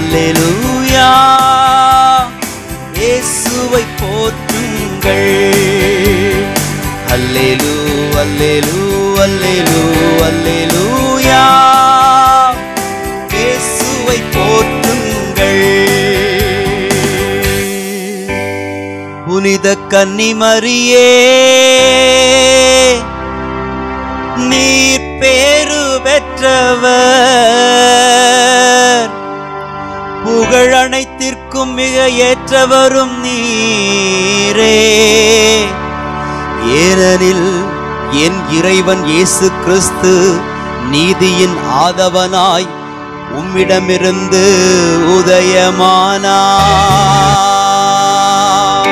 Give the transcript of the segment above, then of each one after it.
அல்லேலூயா இயேசுவை போற்றுங்கள் அல்லேலூ அல்லேலூ அல்லேலூ அல்லேலூயா இயேசுவை போற்றுங்கள் புனித கன்னிமரியே நீர் பேரு பெற்றவர் புகழ் அனைத்திற்கும் மிக ஏற்றவரும் நீரே ஏனெனில் என் இறைவன் இயேசு கிறிஸ்து நீதியின் ஆதவனாய் உம்மிடமிருந்து உதயமானார்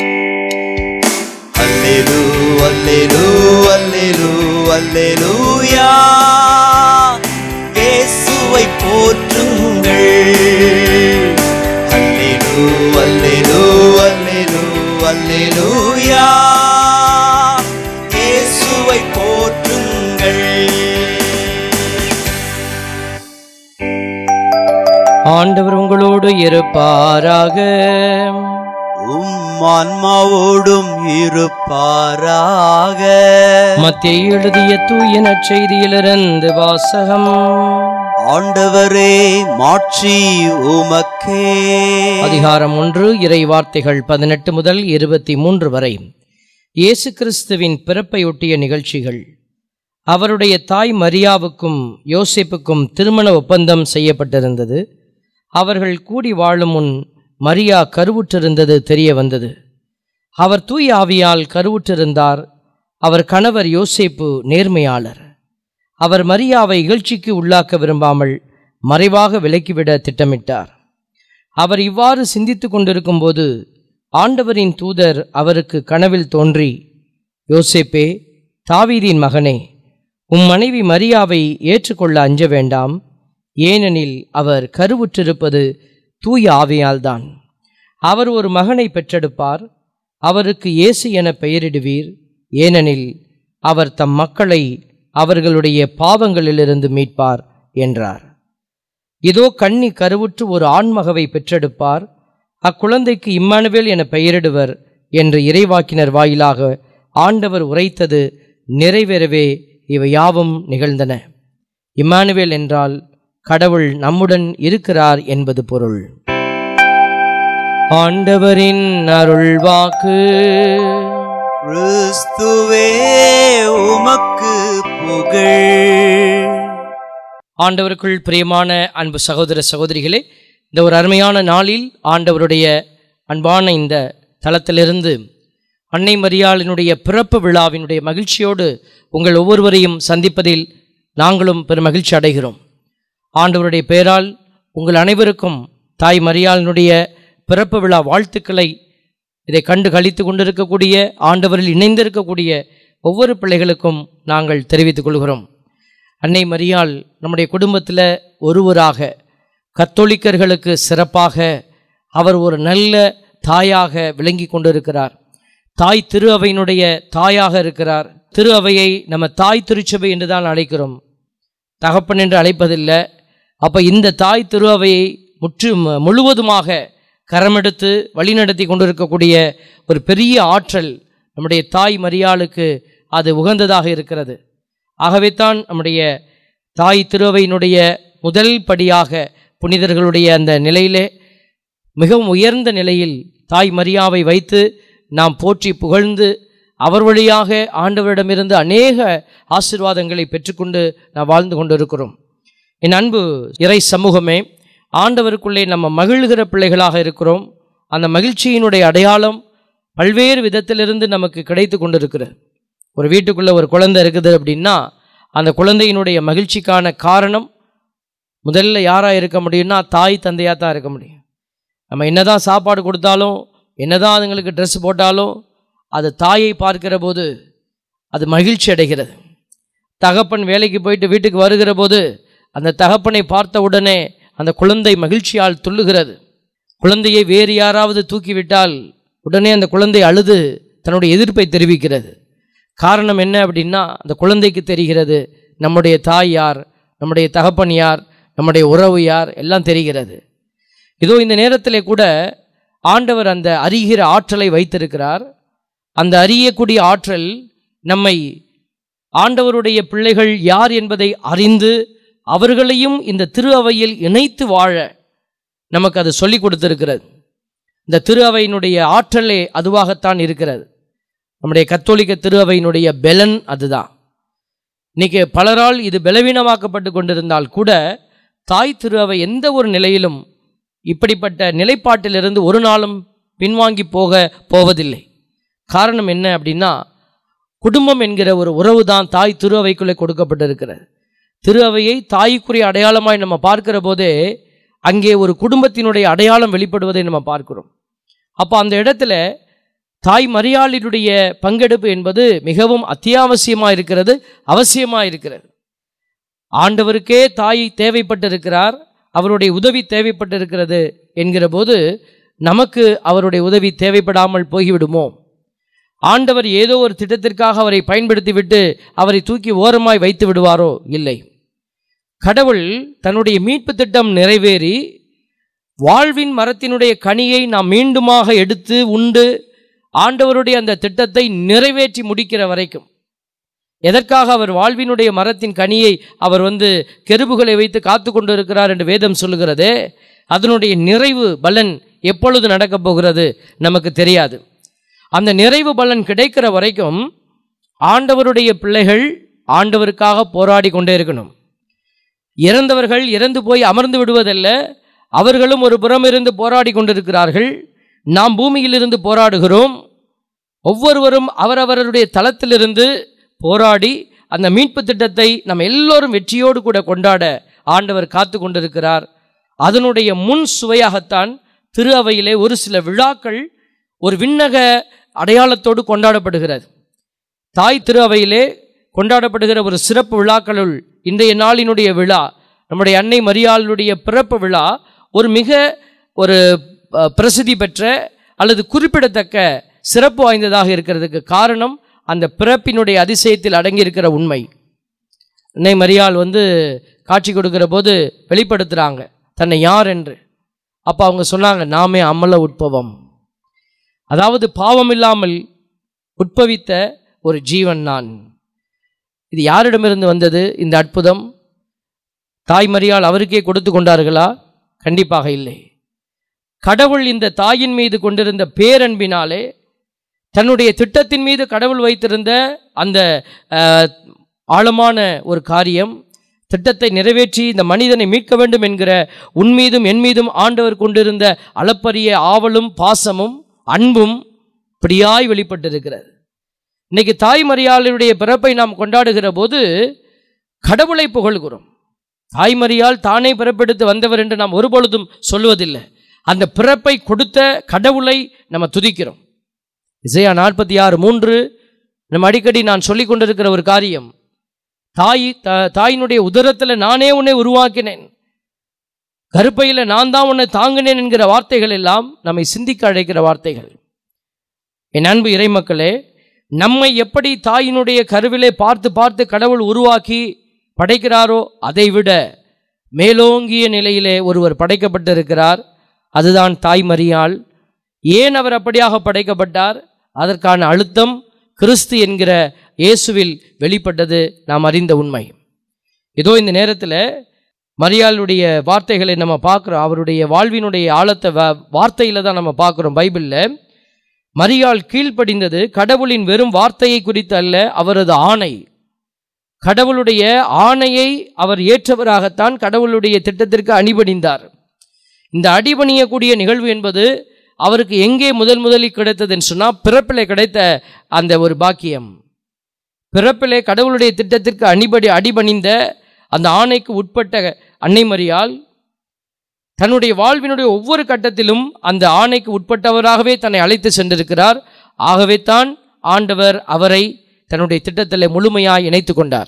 அல்லேலூ அல்லேலூ அல்லேலூ அல்லேலூயா இயேசுவை போற்றுங்கள் அல்லேலூ அல்லேலூ அல்லேலூ அல்லேலூயா இயேசுவை போற்றுங்கள் ஆண்டவர் உங்களோடு இருப்பாராக உம் ஆன்மாவோடும் இருப்பாராக மத்திய எழுதிய தூய நற்செய்தியிலிருந்து வாசகம் ஆண்டவரே மாட்சி உமக்கே அதிகாரம் ஒன்று இறை வார்த்தைகள் பதினெட்டு முதல் இருபத்தி மூன்று வரை இயேசு கிறிஸ்துவின் பிறப்பையொட்டிய நிகழ்ச்சிகள் அவருடைய தாய் மரியாவுக்கும் யோசேப்புக்கும் திருமண ஒப்பந்தம் செய்யப்பட்டிருந்தது அவர்கள் கூடி வாழும் முன் மரியா கருவுற்றிருந்தது தெரிய வந்தது அவர் தூய் ஆவியால் கருவுற்றிருந்தார் அவர் கணவர் யோசேப்பு நேர்மையாளர் அவர் மரியாவை இகழ்ச்சிக்கு உள்ளாக்க விரும்பாமல் மறைவாக விலக்கிவிட திட்டமிட்டார் அவர் இவ்வாறு சிந்தித்துக் கொண்டிருக்கும்போது ஆண்டவரின் தூதர் அவருக்கு கனவில் தோன்றி யோசேப்பே தாவீதின் மகனே உம் மனைவி மரியாவை ஏற்றுக்கொள்ள அஞ்ச வேண்டாம் ஏனெனில் அவர் கருவுற்றிருப்பது தூய ஆவியால்தான் அவர் ஒரு மகனை பெற்றெடுப்பார் அவருக்கு இயேசு என பெயரிடுவீர் ஏனெனில் அவர் தம் மக்களை அவர்களுடைய பாவங்களிலிருந்து மீட்பார் என்றார் இதோ கன்னி கருவுற்று ஒரு ஆண்மகவை பெற்றெடுப்பார் அக்குழந்தைக்கு இம்மானுவேல் என பெயரிடுவர் என்று இறைவாக்கினர் வாயிலாக ஆண்டவர் உரைத்தது நிறைவேறவே இவை யாவும் நிகழ்ந்தன இம்மானுவேல் என்றால் கடவுள் நம்முடன் இருக்கிறார் என்பது பொருள் ஆண்டவரின் அருள் வாக்கு கிறிஸ்துவே உமக்கு புகழ் ஆண்டவருக்குள் பிரியமான அன்பு சகோதர சகோதரிகளே இந்த ஒரு அருமையான நாளில் ஆண்டவருடைய அன்பான இந்த தளத்திலிருந்து அன்னை மரியாளினுடைய பிறப்பு விழாவினுடைய மகிழ்ச்சியோடு உங்கள் ஒவ்வொருவரையும் சந்திப்பதில் நாங்களும் பெரும் மகிழ்ச்சி அடைகிறோம் ஆண்டவருடைய பெயரால் உங்கள் அனைவருக்கும் தாய் மரியாளினுடைய பிறப்பு விழா வாழ்த்துக்களை இதை கண்டு கழித்து கொண்டிருக்கக்கூடிய ஆண்டவரில் இணைந்திருக்கக்கூடிய ஒவ்வொரு பிள்ளைகளுக்கும் நாங்கள் தெரிவித்துக் கொள்கிறோம் அன்னை மரியாள் நம்முடைய குடும்பத்தில் ஒருவராக கத்தோலிக்கர்களுக்கு சிறப்பாக அவர் ஒரு நல்ல தாயாக விளங்கி கொண்டிருக்கிறார் தாய் திரு அவையினுடைய தாயாக இருக்கிறார் திரு அவையை நம்ம தாய் திருச்சபை என்று தான் அழைக்கிறோம் தகப்பன் என்று அழைப்பதில்லை அப்போ இந்த தாய் திரு அவையை முற்று முழுவதுமாக கரமெடுத்து வழிநடத்தி கொண்டிருக்கக்கூடிய ஒரு பெரிய ஆற்றல் நம்முடைய தாய் மரியாளுக்கு அது உகந்ததாக இருக்கிறது ஆகவே தான் நம்முடைய தாய் திருவையினுடைய முதல் படியாக புனிதர்களுடைய அந்த நிலையிலே மிகவும் உயர்ந்த நிலையில் தாய் மரியாவை வைத்து நாம் போற்றி புகழ்ந்து அவர் வழியாக ஆண்டவரிடமிருந்து அநேக ஆசீர்வாதங்களை பெற்றுக்கொண்டு நாம் வாழ்ந்து கொண்டிருக்கிறோம் என் அன்பு இறை சமூகமே ஆண்டவருக்குள்ளே நம்ம மகிழ்கிற பிள்ளைகளாக இருக்கிறோம் அந்த மகிழ்ச்சியினுடைய அடையாளம் பல்வேறு விதத்திலிருந்து நமக்கு கிடைத்து கொண்டிருக்கிறது ஒரு வீட்டுக்குள்ளே ஒரு குழந்தை இருக்குது அப்படின்னா அந்த குழந்தையினுடைய மகிழ்ச்சிக்கான காரணம் முதல்ல யாராக இருக்க முடியும்னா தாய் தந்தையாக தான் இருக்க முடியும் நம்ம என்னதான் சாப்பாடு கொடுத்தாலும் என்னதான் அதுங்களுக்கு ட்ரெஸ் போட்டாலும் அது தாயை பார்க்கிற போது அது மகிழ்ச்சி அடைகிறது தகப்பன் வேலைக்கு போயிட்டு வீட்டுக்கு வருகிற போது அந்த தகப்பனை பார்த்த உடனே அந்த குழந்தை மகிழ்ச்சியால் துள்ளுகிறது குழந்தையை வேறு யாராவது தூக்கிவிட்டால் உடனே அந்த குழந்தை அழுது தன்னுடைய எதிர்ப்பை தெரிவிக்கிறது காரணம் என்ன அப்படின்னா அந்த குழந்தைக்கு தெரிகிறது நம்முடைய தாய் யார் நம்முடைய தகப்பன் யார் நம்முடைய உறவு யார் எல்லாம் தெரிகிறது இதோ இந்த நேரத்திலே கூட ஆண்டவர் அந்த அறிகிற ஆற்றலை வைத்திருக்கிறார் அந்த அறியக்கூடிய ஆற்றல் நம்மை ஆண்டவருடைய பிள்ளைகள் யார் என்பதை அறிந்து அவர்களையும் இந்த திரு அவையில் இணைத்து வாழ நமக்கு அது சொல்லிக் கொடுத்திருக்கிறது இந்த திரு அவையினுடைய ஆற்றலே அதுவாகத்தான் இருக்கிறது நம்முடைய கத்தோலிக்க திரு அவையினுடைய பெலன் அதுதான் இன்னைக்கு பலரால் இது பலவீனமாக்கப்பட்டு கொண்டிருந்தால் கூட தாய் திரு அவை எந்த ஒரு நிலையிலும் இப்படிப்பட்ட நிலைப்பாட்டிலிருந்து ஒரு நாளும் பின்வாங்கி போக போவதில்லை காரணம் என்ன அப்படின்னா குடும்பம் என்கிற ஒரு உறவு தான் தாய் திரு அவைக்குள்ளே கொடுக்கப்பட்டிருக்கிறது திரு அவையை தாய்க்குரிய அடையாளமாய் நம்ம பார்க்கிற போதே அங்கே ஒரு குடும்பத்தினுடைய அடையாளம் வெளிப்படுவதை நம்ம பார்க்கிறோம் அப்போ அந்த இடத்துல தாய் மரியாளினுடைய பங்கெடுப்பு என்பது மிகவும் அத்தியாவசியமாக இருக்கிறது அவசியமாக இருக்கிறது ஆண்டவருக்கே தாய் தேவைப்பட்டிருக்கிறார் அவருடைய உதவி தேவைப்பட்டிருக்கிறது என்கிற போது நமக்கு அவருடைய உதவி தேவைப்படாமல் போய்விடுமோ ஆண்டவர் ஏதோ ஒரு திட்டத்திற்காக அவரை பயன்படுத்திவிட்டு அவரை தூக்கி ஓரமாய் வைத்து விடுவாரோ இல்லை கடவுள் தன்னுடைய மீட்பு திட்டம் நிறைவேறி வாழ்வின் மரத்தினுடைய கனியை நாம் மீண்டுமாக எடுத்து உண்டு ஆண்டவருடைய அந்த திட்டத்தை நிறைவேற்றி முடிக்கிற வரைக்கும் எதற்காக அவர் வாழ்வினுடைய மரத்தின் கனியை அவர் வந்து கெருபுகளை வைத்து காத்து கொண்டிருக்கிறார் என்று வேதம் சொல்லுகிறதே அதனுடைய நிறைவு பலன் எப்பொழுது நடக்கப் போகிறது நமக்கு தெரியாது அந்த நிறைவு பலன் கிடைக்கிற வரைக்கும் ஆண்டவருடைய பிள்ளைகள் ஆண்டவருக்காக போராடி கொண்டே இருக்கணும் இறந்தவர்கள் இறந்து போய் அமர்ந்து விடுவதல்ல அவர்களும் ஒரு புறம் இருந்து போராடி கொண்டிருக்கிறார்கள் நாம் பூமியிலிருந்து போராடுகிறோம் ஒவ்வொருவரும் அவரவருடைய தளத்திலிருந்து போராடி அந்த மீட்பு திட்டத்தை நம்ம எல்லோரும் வெற்றியோடு கூட கொண்டாட ஆண்டவர் காத்து கொண்டிருக்கிறார் அதனுடைய முன் சுவையாகத்தான் திரு அவையிலே ஒரு சில விழாக்கள் ஒரு விண்ணக அடையாளத்தோடு கொண்டாடப்படுகிறது தாய் திரு அவையிலே கொண்டாடப்படுகிற ஒரு சிறப்பு விழாக்களுள் இன்றைய நாளினுடைய விழா நம்முடைய அன்னை மரியாளுடைய பிறப்பு விழா ஒரு மிக ஒரு அஹ், பிரசித்தி பெற்ற அல்லது குறிப்பிடத்தக்க சிறப்பு வாய்ந்ததாக இருக்கிறதுக்கு காரணம் அந்த பிறப்பினுடைய அதிசயத்தில் அடங்கியிருக்கிற உண்மை அன்னை மரியாள் வந்து காட்சி கொடுக்கிற போது வெளிப்படுத்துகிறாங்க தன்னை யார் என்று அப்போ அவங்க சொன்னாங்க நாமே அமல உட்பவம் அதாவது பாவம் இல்லாமல் உட்பவித்த ஒரு ஜீவன் நான் இது யாரிடமிருந்து வந்தது இந்த அற்புதம் தாய்மறியால் அவருக்கே கொடுத்து கொண்டார்களா கண்டிப்பாக இல்லை கடவுள் இந்த தாயின் மீது கொண்டிருந்த பேரன்பினாலே தன்னுடைய திட்டத்தின் மீது கடவுள் வைத்திருந்த அந்த அஹ், ஆழமான ஒரு காரியம் திட்டத்தை நிறைவேற்றி இந்த மனிதனை மீட்க வேண்டும் என்கிற உன்மீதும் என் மீதும் ஆண்டவர் கொண்டிருந்த அளப்பரிய ஆவலும் பாசமும் அன்பும் இப்படியாய் வெளிப்பட்டிருக்கிறது இன்னைக்கு தாய் மரியாளுடைய பிறப்பை நாம் கொண்டாடுகிற போது கடவுளை புகழ்கிறோம் தாய்மறியால் தானே பிறப்பெடுத்து வந்தவர் என்று நாம் ஒருபொழுதும் சொல்வதில்லை அந்த பிறப்பை கொடுத்த கடவுளை நம்ம துதிக்கிறோம் இசையா நாற்பத்தி ஆறு மூன்று நம்ம அடிக்கடி நான் சொல்லிக் கொண்டிருக்கிற ஒரு காரியம் தாய் த- தாயினுடைய உதரத்தில் நானே உன்னை உருவாக்கினேன் கருப்பையில் நான் தான் உன்னை தாங்கினேன் என்கிற வார்த்தைகள் எல்லாம் நம்மை சிந்திக்க அழைக்கிற வார்த்தைகள் என் அன்பு இறைமக்களே நம்மை எப்படி தாயினுடைய கருவிலே பார்த்து பார்த்து கடவுள் உருவாக்கி படைக்கிறாரோ அதைவிட மேலோங்கிய நிலையிலே ஒருவர் படைக்கப்பட்டிருக்கிறார் அதுதான் தாய் மரியாள் ஏன் அவர் அப்படியாக படைக்கப்பட்டார் அதற்கான அழுத்தம் கிறிஸ்து என்கிற இயேசுவில் வெளிப்பட்டது நாம் அறிந்த உண்மை இதோ இந்த நேரத்தில் மரியாளுடைய வார்த்தைகளை நம்ம பார்க்குறோம் அவருடைய வாழ்வினுடைய ஆழத்தை வ- வார்த்தையில தான் நம்ம பார்க்குறோம் பைபிளில் மரியாள் கீழ்ப்படிந்தது கடவுளின் வெறும் வார்த்தையை குறித்து அல்ல அவரது ஆணை கடவுளுடைய ஆணையை அவர் ஏற்றவராகத்தான் கடவுளுடைய திட்டத்திற்கு அணிபணிந்தார் இந்த அடிபணியக்கூடிய நிகழ்வு என்பது அவருக்கு எங்கே முதல் முதலில் கிடைத்ததுன்னு சொன்னால் பிறப்பிலே கிடைத்த அந்த ஒரு பாக்கியம் பிறப்பிலே கடவுளுடைய திட்டத்திற்கு அணிபடி அடிபணிந்த அந்த ஆணைக்கு உட்பட்ட அன்னை மரியாள் தன்னுடைய வாழ்வினுடைய ஒவ்வொரு கட்டத்திலும் அந்த ஆணைக்கு உட்பட்டவராகவே தன்னை அழைத்து சென்றிருக்கிறார் ஆகவே தான் ஆண்டவர் அவரை தன்னுடைய திட்டத்தில் முழுமையாய் இணைத்து கொண்டார்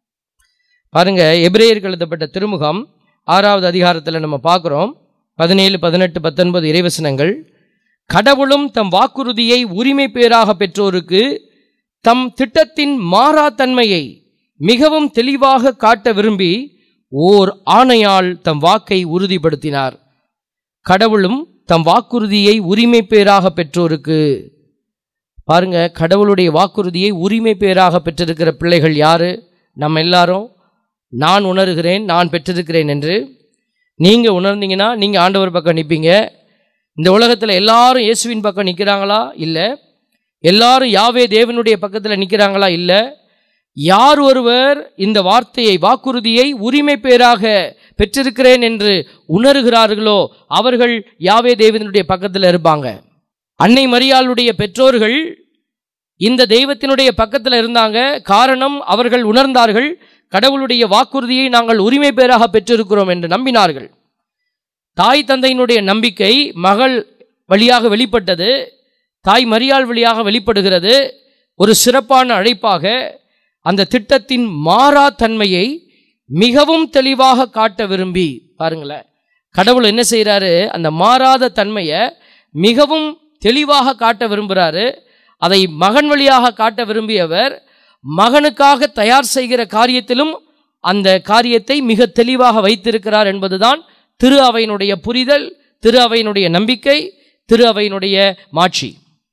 பாருங்க எபிரேயருக்கு எழுதப்பட்ட திருமுகம் ஆறாவது அதிகாரத்தில் நம்ம பார்க்குறோம் பதினேழு பதினெட்டு பத்தொன்பது இறைவசனங்கள் கடவுளும் தம் வாக்குறுதியை உரிமை பேராக பெற்றோருக்கு தம் திட்டத்தின் மாறாத்தன்மையை மிகவும் தெளிவாக காட்ட விரும்பி ஓர் ஆணையால் தம் வாக்கை உறுதிப்படுத்தினார் கடவுளும் தம் வாக்குறுதியை உரிமை பேராக பெற்றோருக்கு பாருங்க கடவுளுடைய வாக்குறுதியை உரிமை பேராக பெற்றிருக்கிற பிள்ளைகள் யாரு நம்ம எல்லாரும் நான் உணர்கிறேன் நான் பெற்றிருக்கிறேன் என்று நீங்கள் உணர்ந்தீங்கன்னா நீங்கள் ஆண்டவர் பக்கம் நிற்பீங்க இந்த உலகத்தில் எல்லாரும் இயேசுவின் பக்கம் நிற்கிறாங்களா இல்லை எல்லாரும் யாவே தேவனுடைய பக்கத்தில் நிற்கிறாங்களா இல்லை யார் ஒருவர் இந்த வார்த்தையை வாக்குறுதியை உரிமை பேராக பெற்றிருக்கிறேன் என்று உணர்கிறார்களோ அவர்கள் யாவே தேவனுடைய பக்கத்தில் இருப்பாங்க அன்னை மரியாளுடைய பெற்றோர்கள் இந்த தெய்வத்தினுடைய பக்கத்தில் இருந்தாங்க காரணம் அவர்கள் உணர்ந்தார்கள் கடவுளுடைய வாக்குறுதியை நாங்கள் உரிமை பேராக பெற்றிருக்கிறோம் என்று நம்பினார்கள் தாய் தந்தையினுடைய நம்பிக்கை மகள் வழியாக வெளிப்பட்டது தாய் மரியாள் வழியாக வெளிப்படுகிறது ஒரு சிறப்பான அழைப்பாக அந்த திட்டத்தின் மாறா தன்மையை மிகவும் தெளிவாக காட்ட விரும்பி பாருங்களேன் கடவுள் என்ன செய்கிறாரு அந்த மாறாத தன்மையை மிகவும் தெளிவாக காட்ட விரும்புகிறாரு அதை மகன் வழியாக காட்ட விரும்பியவர் மகனுக்காக தயார் செய்கிற காரியத்திலும் அந்த காரியத்தை மிக தெளிவாக வைத்திருக்கிறார் என்பதுதான் திரு அவையினுடைய புரிதல் திரு அவையினுடைய நம்பிக்கை திரு அவையினுடைய மாட்சி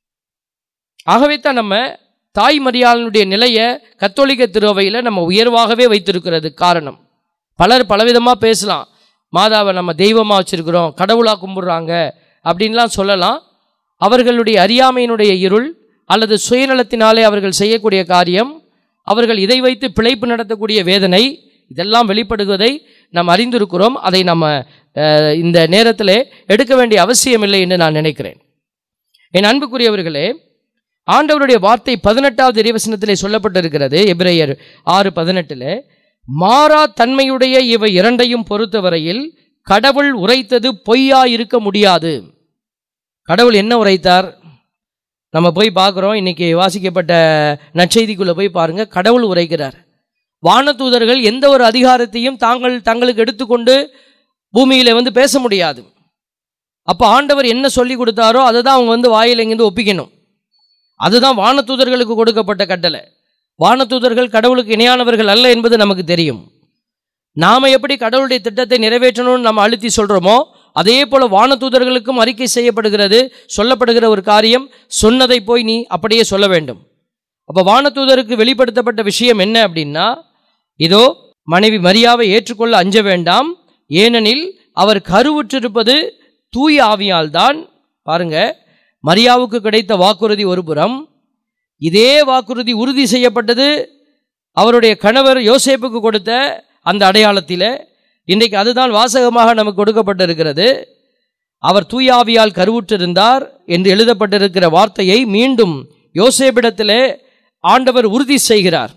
ஆகவே தான் நம்ம தாய் மரியாளனுடைய நிலையை கத்தோலிக்க திருவையில் நம்ம உயர்வாகவே வைத்திருக்கிறது காரணம் பலர் பலவிதமாக பேசலாம் மாதாவை நம்ம தெய்வமாக வச்சுருக்கிறோம் கடவுளாக கும்பிட்றாங்க அப்படின்லாம் சொல்லலாம் அவர்களுடைய அறியாமையினுடைய இருள் அல்லது சுயநலத்தினாலே அவர்கள் செய்யக்கூடிய காரியம் அவர்கள் இதை வைத்து பிழைப்பு நடத்தக்கூடிய வேதனை இதெல்லாம் வெளிப்படுவதை நாம் அறிந்திருக்கிறோம் அதை நம்ம அஹ், இந்த நேரத்தில் எடுக்க வேண்டிய அவசியமில்லை என்று நான் நினைக்கிறேன் என் அன்புக்குரியவர்களே ஆண்டவருடைய வார்த்தை பதினெட்டாவது இறைவசனத்திலே சொல்லப்பட்டிருக்கிறது எபிரேயர் ஆறு பதினெட்டில் மாறா தன்மையுடைய இவை இரண்டையும் பொறுத்தவரையில் கடவுள் உரைத்தது பொய்யா இருக்க முடியாது கடவுள் என்ன உரைத்தார் நம்ம போய் பார்க்குறோம் இன்னைக்கு வாசிக்கப்பட்ட நற்செய்திக்குள்ளே போய் பாருங்க கடவுள் உரைக்கிறார் வானதூதர்கள் எந்த ஒரு அதிகாரத்தையும் தாங்கள் தங்களுக்கு எடுத்துக்கொண்டு பூமியில் வந்து பேச முடியாது அப்போ ஆண்டவர் என்ன சொல்லி கொடுத்தாரோ அதை தான் அவங்க வந்து வாயில் எங்கேருந்து ஒப்பிக்கணும் அதுதான் வானதூதர்களுக்கு கொடுக்கப்பட்ட கட்டளை வானதூதர்கள் கடவுளுக்கு இணையானவர்கள் அல்ல என்பது நமக்கு தெரியும் நாம எப்படி கடவுளுடைய திட்டத்தை நிறைவேற்றணும்னு நம்ம அழுத்தி சொல்றோமோ அதே போல வானதூதர்களுக்கும் அறிக்கை செய்யப்படுகிறது சொல்லப்படுகிற ஒரு காரியம் சொன்னதை போய் நீ அப்படியே சொல்ல வேண்டும் அப்போ வானதூதருக்கு வெளிப்படுத்தப்பட்ட விஷயம் என்ன அப்படின்னா இதோ மனைவி மரியாவை ஏற்றுக்கொள்ள அஞ்ச வேண்டாம் ஏனெனில் அவர் கருவுற்றிருப்பது தூய ஆவியால் தான் பாருங்க மரியாவுக்கு கிடைத்த வாக்குறுதி ஒரு புறம் இதே வாக்குறுதி உறுதி செய்யப்பட்டது அவருடைய கணவர் யோசேப்புக்கு கொடுத்த அந்த அடையாளத்தில் இன்றைக்கு அதுதான் வாசகமாக நமக்கு கொடுக்கப்பட்டிருக்கிறது அவர் தூயாவியால் கருவுற்றிருந்தார் என்று எழுதப்பட்டிருக்கிற வார்த்தையை மீண்டும் யோசேப்பிடத்திலே ஆண்டவர் உறுதி செய்கிறார்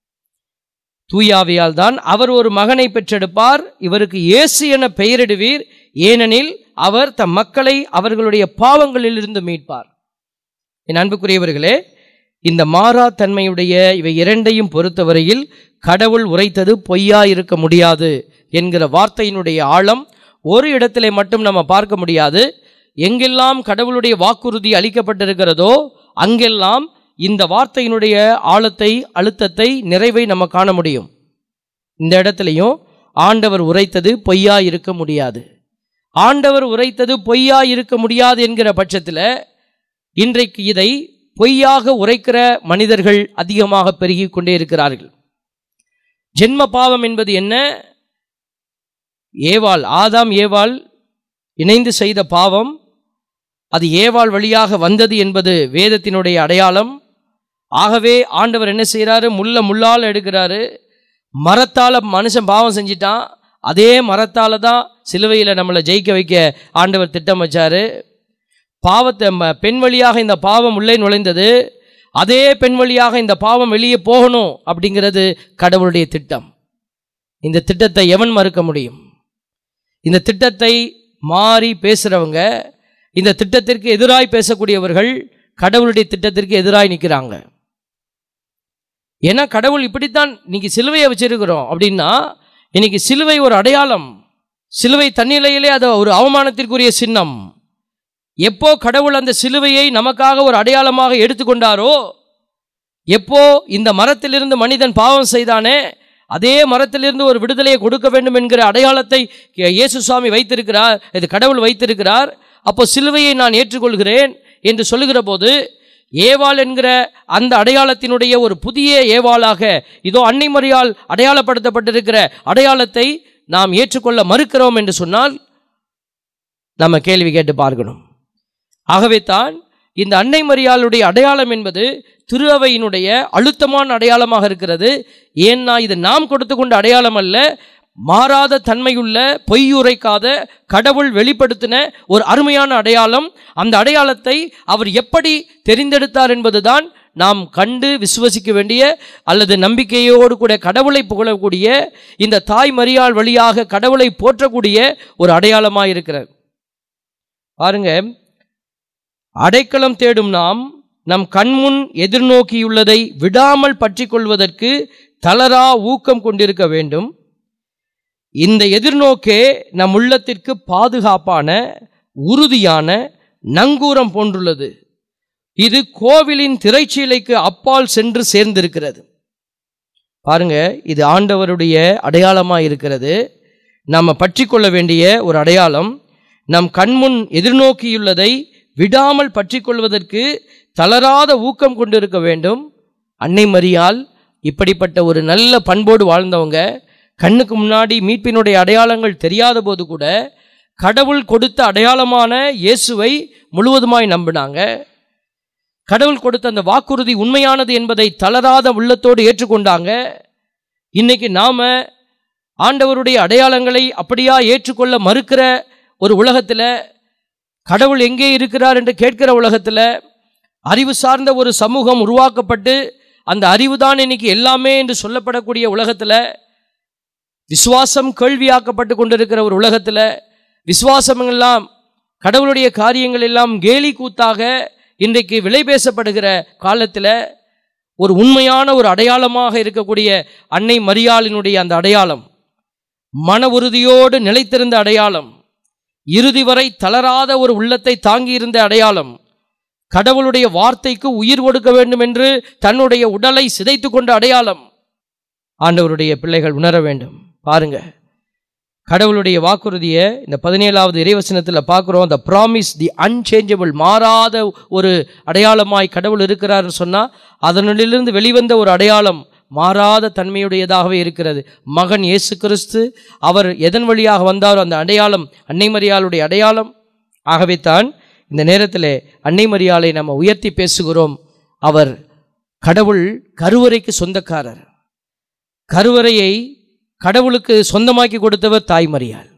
தூயாவியால் தான் அவர் ஒரு மகனை பெற்றெடுப்பார் இவருக்கு இயேசு என பெயரிடுவீர் ஏனெனில் அவர் தம் மக்களை அவர்களுடைய பாவங்களிலிருந்து மீட்பார் என் அன்புக்குரியவர்களே இந்த மாறா தன்மையுடைய இவை இரண்டையும் பொறுத்தவரையில் கடவுள் உரைத்தது பொய்யா இருக்க முடியாது என்கிற வார்த்தையினுடைய ஆழம் ஒரு இடத்திலே மட்டும் நம்ம பார்க்க முடியாது எங்கெல்லாம் கடவுளுடைய வாக்குறுதி அளிக்கப்பட்டிருக்கிறதோ அங்கெல்லாம் இந்த வார்த்தையினுடைய ஆழத்தை அழுத்தத்தை நிறைவை நம்ம காண முடியும் இந்த இடத்துலையும் ஆண்டவர் உரைத்தது பொய்யா இருக்க முடியாது ஆண்டவர் உரைத்தது பொய்யா இருக்க முடியாது என்கிற பட்சத்தில் இன்றைக்கு இதை பொய்யாக உரைக்கிற மனிதர்கள் அதிகமாக பெருகிக் கொண்டே இருக்கிறார்கள் ஜென்ம பாவம் என்பது என்ன ஏவாள் ஆதாம் ஏவாள் இணைந்து செய்த பாவம் அது ஏவாள் வழியாக வந்தது என்பது வேதத்தினுடைய அடையாளம் ஆகவே ஆண்டவர் என்ன செய்கிறாரு முள்ள முள்ளால் எடுக்கிறாரு மரத்தால் மனுஷன் பாவம் செஞ்சிட்டான் அதே மரத்தால் தான் சிலுவையில் நம்மளை ஜெயிக்க வைக்க ஆண்டவர் திட்டம் வச்சாரு பாவத்தை ம- பெண் வழியாக இந்த பாவம் உள்ளே நுழைந்தது அதே பெண் வழியாக இந்த பாவம் வெளியே போகணும் அப்படிங்கிறது கடவுளுடைய திட்டம் இந்த திட்டத்தை எவன் மறுக்க முடியும் இந்த திட்டத்தை மாறி பேசுகிறவங்க இந்த திட்டத்திற்கு எதிராய் பேசக்கூடியவர்கள் கடவுளுடைய திட்டத்திற்கு எதிராய் நிற்கிறாங்க ஏன்னா கடவுள் இப்படித்தான் இன்னைக்கு சிலுவையை வச்சிருக்கிறோம் அப்படின்னா இன்னைக்கு சிலுவை ஒரு அடையாளம் சிலுவை தன்னிலையிலே அது ஒரு அவமானத்திற்குரிய சின்னம் எப்போ கடவுள் அந்த சிலுவையை நமக்காக ஒரு அடையாளமாக எடுத்துக்கொண்டாரோ எப்போ இந்த மரத்திலிருந்து மனிதன் பாவம் செய்தானே அதே மரத்திலிருந்து ஒரு விடுதலையை கொடுக்க வேண்டும் என்கிற அடையாளத்தை இயேசு சுவாமி வைத்திருக்கிறார் இது கடவுள் வைத்திருக்கிறார் அப்போ சிலுவையை நான் ஏற்றுக்கொள்கிறேன் என்று சொல்லுகிற போது ஏவாள் என்கிற அந்த அடையாளத்தினுடைய ஒரு புதிய ஏவாளாக இதோ அன்னை மரியால் அடையாளப்படுத்தப்பட்டிருக்கிற அடையாளத்தை நாம் ஏற்றுக்கொள்ள மறுக்கிறோம் என்று சொன்னால் நம்ம கேள்வி கேட்டு பார்க்கணும் ஆகவே தான் இந்த அன்னை மரியாளுடைய அடையாளம் என்பது திரு அவையினுடைய அழுத்தமான அடையாளமாக இருக்கிறது ஏன்னா இது நாம் கொடுத்து கொண்ட அடையாளம் அல்ல மாறாத தன்மையுள்ள பொய்யுரைக்காத கடவுள் வெளிப்படுத்தின ஒரு அருமையான அடையாளம் அந்த அடையாளத்தை அவர் எப்படி தெரிந்தெடுத்தார் என்பதுதான் நாம் கண்டு விசுவசிக்க வேண்டிய அல்லது நம்பிக்கையோடு கூட கடவுளை புகழக்கூடிய இந்த தாய் மரியாள் வழியாக கடவுளை போற்றக்கூடிய ஒரு அடையாளமாக இருக்கிறது பாருங்க அடைக்கலம் தேடும் நாம் நம் கண்முன் எதிர்நோக்கியுள்ளதை விடாமல் பற்றி கொள்வதற்கு தளரா ஊக்கம் கொண்டிருக்க வேண்டும் இந்த எதிர்நோக்கே நம் உள்ளத்திற்கு பாதுகாப்பான உறுதியான நங்கூரம் போன்றுள்ளது இது கோவிலின் திரைச்சீலைக்கு அப்பால் சென்று சேர்ந்திருக்கிறது பாருங்க இது ஆண்டவருடைய அடையாளமாக இருக்கிறது நம்ம பற்றி கொள்ள வேண்டிய ஒரு அடையாளம் நம் கண்முன் எதிர்நோக்கியுள்ளதை விடாமல் பற்றி கொள்வதற்கு தளராத ஊக்கம் கொண்டிருக்க வேண்டும் அன்னை மரியால் இப்படிப்பட்ட ஒரு நல்ல பண்போடு வாழ்ந்தவங்க கண்ணுக்கு முன்னாடி மீட்பினுடைய அடையாளங்கள் தெரியாத போது கூட கடவுள் கொடுத்த அடையாளமான இயேசுவை முழுவதுமாய் நம்பினாங்க கடவுள் கொடுத்த அந்த வாக்குறுதி உண்மையானது என்பதை தளராத உள்ளத்தோடு ஏற்றுக்கொண்டாங்க இன்னைக்கு நாம ஆண்டவருடைய அடையாளங்களை அப்படியா ஏற்றுக்கொள்ள மறுக்கிற ஒரு உலகத்தில் கடவுள் எங்கே இருக்கிறார் என்று கேட்கிற உலகத்தில் அறிவு சார்ந்த ஒரு சமூகம் உருவாக்கப்பட்டு அந்த அறிவு தான் இன்னைக்கு எல்லாமே என்று சொல்லப்படக்கூடிய உலகத்தில் விசுவாசம் கேள்வியாக்கப்பட்டு கொண்டிருக்கிற ஒரு உலகத்தில் விசுவாசம் எல்லாம் கடவுளுடைய காரியங்கள் எல்லாம் கேலி கூத்தாக இன்றைக்கு விலை பேசப்படுகிற காலத்தில் ஒரு உண்மையான ஒரு அடையாளமாக இருக்கக்கூடிய அன்னை மரியாளினுடைய அந்த அடையாளம் மன உறுதியோடு நிலைத்திருந்த அடையாளம் இறுதி வரை தளராத ஒரு உள்ளத்தை தாங்கியிருந்த அடையாளம் கடவுளுடைய வார்த்தைக்கு உயிர் கொடுக்க வேண்டும் என்று தன்னுடைய உடலை சிதைத்து கொண்ட அடையாளம் ஆண்டவருடைய பிள்ளைகள் உணர வேண்டும் பாருங்க கடவுளுடைய வாக்குறுதியை இந்த பதினேழாவது இறைவசனத்தில் பார்க்குறோம் the ப்ராமிஸ் தி unchangeable மாறாத ஒரு அடையாளமாய் கடவுள் இருக்கிறார்னு சொன்னால் அதனிலிருந்து வெளிவந்த ஒரு அடையாளம் மாறாத தன்மையுடையதாகவே இருக்கிறது மகன் இயேசு கிறிஸ்து அவர் எதன் வழியாக வந்தாரோ அந்த அடையாளம் அன்னை மரியாளுடைய அடையாளம் ஆகவே தான் இந்த நேரத்தில் அன்னை மரியாளை நம்ம உயர்த்தி பேசுகிறோம் அவர் கடவுள் கருவறைக்கு சொந்தக்காரர் கருவறையை கடவுளுக்கு சொந்தமாக்கி கொடுத்தவர் தாய்மரியாள்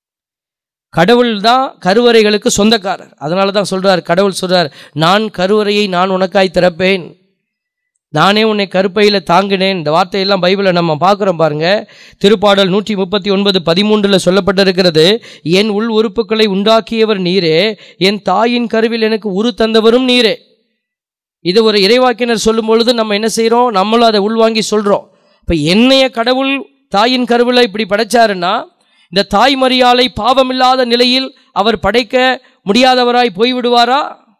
கடவுள் தான் கருவறைகளுக்கு சொந்தக்காரர் அதனால தான் சொல்றார் கடவுள் சொல்றார் நான் கருவறையை நான் உனக்காய் திறப்பேன் நானே உன்னை கருப்பையில் தாங்கினேன் இந்த வார்த்தையெல்லாம் பைபிளில் நம்ம பார்க்குறோம் பாருங்க திருப்பாடல் நூற்றி முப்பத்தி ஒன்பது பதிமூன்றில் சொல்லப்பட்டிருக்கிறது என் உள் உறுப்புகளை உண்டாக்கியவர் நீரே என் தாயின் கருவில் எனக்கு உரு தந்தவரும் நீரே இது ஒரு இறைவாக்கினர் சொல்லும் பொழுது நம்ம என்ன செய்கிறோம் நம்மளும் அதை உள்வாங்கி சொல்கிறோம் இப்போ என்னைய கடவுள் தாயின் கருவில் இப்படி படைச்சாருன்னா இந்த தாய் மரியாளை பாவமில்லாத நிலையில் அவர் படைக்க முடியாதவராய் போய்விடுவாரா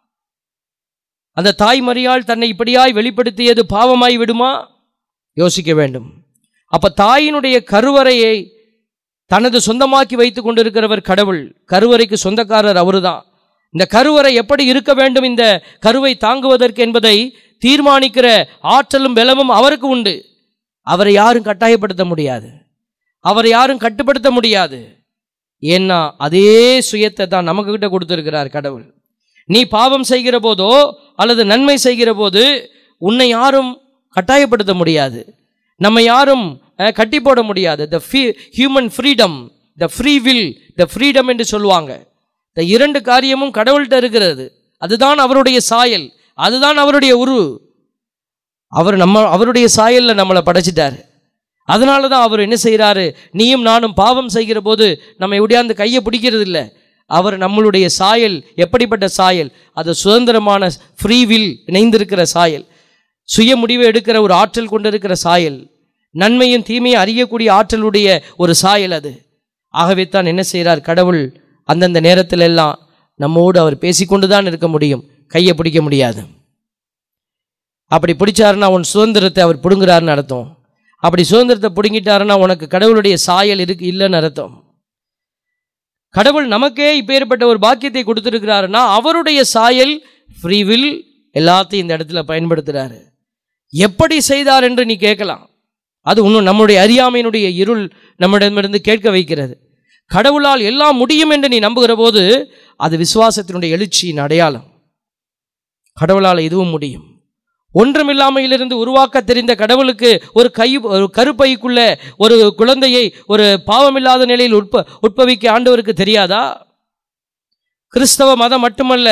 அந்த தாய் மரியாள் தன்னை இப்படியாய் வெளிப்படுத்தியது பாவமாய் விடுமா யோசிக்க வேண்டும் அப்ப தாயினுடைய கருவறையை தனது சொந்தமாக்கி வைத்துக் கொண்டிருக்கிறவர் கடவுள் கருவறைக்கு சொந்தக்காரர் அவருதான் இந்த கருவறை எப்படி இருக்க வேண்டும் இந்த கருவை தாங்குவதற்கு என்பதை தீர்மானிக்கிற ஆற்றலும் பலமும் அவருக்கு உண்டு அவரை யாரும் கட்டாயப்படுத்த முடியாது அவரை யாரும் கட்டுப்படுத்த முடியாது ஏன்னா அதே சுயத்தை தான் நமக்கு கிட்ட கொடுத்திருக்கிறார் கடவுள் நீ பாவம் செய்கிற போதோ அல்லது நன்மை செய்கிற போது உன்னை யாரும் கட்டாயப்படுத்த முடியாது நம்ம யாரும் அஹ், கட்டி போட முடியாது the human freedom the free will the freedom என்று சொல்லுவாங்க இந்த இரண்டு காரியமும் கடவுள்கிட்ட இருக்கிறது அதுதான் அவருடைய சாயல் அதுதான் அவருடைய உரு அவர் நம்ம அவருடைய சாயலில் நம்மளை படைச்சிட்டார் அதனால தான் அவர் என்ன செய்கிறாரு நீயும் நானும் பாவம் செய்கிற போது நம்ம எப்படியாந்து கையை பிடிக்கிறது இல்லை அவர் நம்மளுடைய சாயல் எப்படிப்பட்ட சாயல் அது சுதந்திரமான ஃப்ரீ வில் இணைந்திருக்கிற சாயல் சுய முடிவை எடுக்கிற ஒரு ஆற்றல் கொண்டிருக்கிற சாயல் நன்மையும் தீமையும் அறியக்கூடிய ஆற்றலுடைய ஒரு சாயல் அது ஆகவே தான் என்ன செய்கிறார் கடவுள் அந்தந்த நேரத்தில் எல்லாம் நம்மோடு அவர் பேசிக்கொண்டு தான் இருக்க முடியும் கையை பிடிக்க முடியாது அப்படி பிடிச்சாருன்னா உன் சுதந்திரத்தை அவர் பிடுங்குறாருன்னு அர்த்தம் அப்படி சுதந்திரத்தை பிடுங்கிட்டாருன்னா உனக்கு கடவுளுடைய சாயல் இருக்கு இல்லைன்னு அர்த்தம் கடவுள் நமக்கே இப்பேற்பட்ட ஒரு பாக்கியத்தை கொடுத்துருக்கிறாருன்னா அவருடைய சாயல் ஃப்ரீவில் எல்லாத்தையும் இந்த இடத்துல பயன்படுத்துகிறாரு எப்படி செய்தார் என்று நீ கேட்கலாம் அது இன்னும் நம்முடைய அறியாமையினுடைய இருள் நம்மிடமிருந்து கேட்க வைக்கிறது கடவுளால் எல்லாம் முடியும் என்று நீ நம்புகிற போது அது விசுவாசத்தினுடைய எழுச்சியின் அடையாளம் கடவுளால் எதுவும் முடியும் ஒன்றுமில்லாமையிலிருந்து உருவாக்க தெரிந்த கடவுளுக்கு ஒரு கை ஒரு கருப்பைக்குள்ள ஒரு குழந்தையை ஒரு பாவமில்லாத நிலையில் உட்ப உட்பவிக்க ஆண்டவருக்கு தெரியாதா கிறிஸ்தவ மதம் மட்டுமல்ல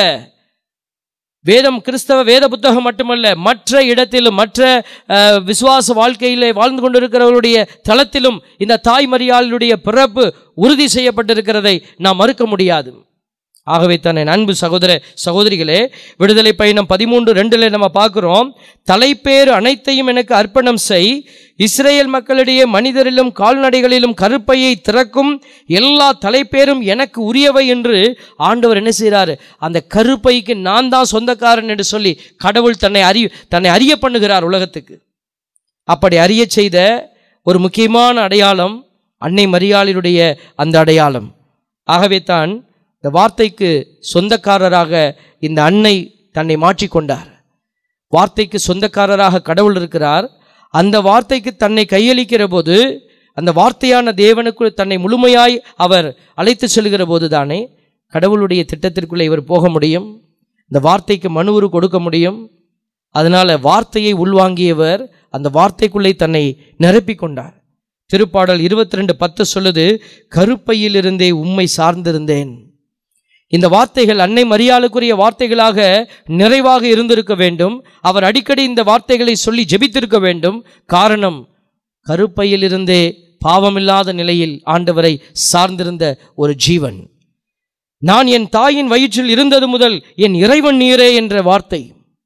வேதம் கிறிஸ்தவ வேத புத்தகம் மட்டுமல்ல மற்ற இடத்திலும் மற்ற அஹ், விசுவாச வாழ்க்கையிலே வாழ்ந்து கொண்டிருக்கிறவருடைய தளத்திலும் இந்த தாய் மரியாளுடைய பிறப்பு உறுதி செய்யப்பட்டிருக்கிறதை நாம் மறுக்க முடியாது ஆகவே தான் என் அன்பு சகோதர சகோதரிகளே விடுதலை பயணம் பதிமூன்று ரெண்டில் நம்ம பார்க்குறோம் தலைப்பேறு அனைத்தையும் எனக்கு அர்ப்பணம் செய் இஸ்ரேல் மக்களிடையே மனிதரிலும் கால்நடைகளிலும் கருப்பையை திறக்கும் எல்லா தலைப்பேரும் எனக்கு உரியவை என்று ஆண்டவர் என்ன செய்கிறாரு அந்த கருப்பைக்கு நான் தான் சொந்தக்காரன் என்று சொல்லி கடவுள் தன்னை அறி தன்னை அறிய பண்ணுகிறார் உலகத்துக்கு அப்படி அறிய செய்த ஒரு முக்கியமான அடையாளம் அன்னை மரியாளினுடைய அந்த அடையாளம் ஆகவே தான் இந்த வார்த்தைக்கு சொந்தக்காரராக இந்த அன்னை தன்னை மாற்றிக்கொண்டார் வார்த்தைக்கு சொந்தக்காரராக கடவுள் இருக்கிறார் அந்த வார்த்தைக்கு தன்னை கையளிக்கிற போது அந்த வார்த்தையான தேவனுக்கு தன்னை முழுமையாய் அவர் அழைத்து செல்கிற போது தானே கடவுளுடைய திட்டத்திற்குள்ளே இவர் போக முடியும் இந்த வார்த்தைக்கு மனுவுரு கொடுக்க முடியும் அதனால வார்த்தையை உள்வாங்கியவர் அந்த வார்த்தைக்குள்ளே தன்னை நிரப்பிக் கொண்டார் திருப்பாடல் இருபத்தி ரெண்டு பத்து சொல்லுது கருப்பையிலிருந்தே உம்மை சார்ந்திருந்தேன் இந்த வார்த்தைகள் அன்னை மரியாளுக்குரிய வார்த்தைகளாக நிறைவாக இருந்திருக்க வேண்டும் அவர் அடிக்கடி இந்த வார்த்தைகளை சொல்லி ஜெபித்திருக்க வேண்டும் காரணம் கருப்பையிலிருந்தே பாவமில்லாத நிலையில் ஆண்டவரை சார்ந்திருந்த ஒரு ஜீவன் நான் என் தாயின் வயிற்றில் இருந்தது முதல் என் இறைவன் நீரே என்ற வார்த்தை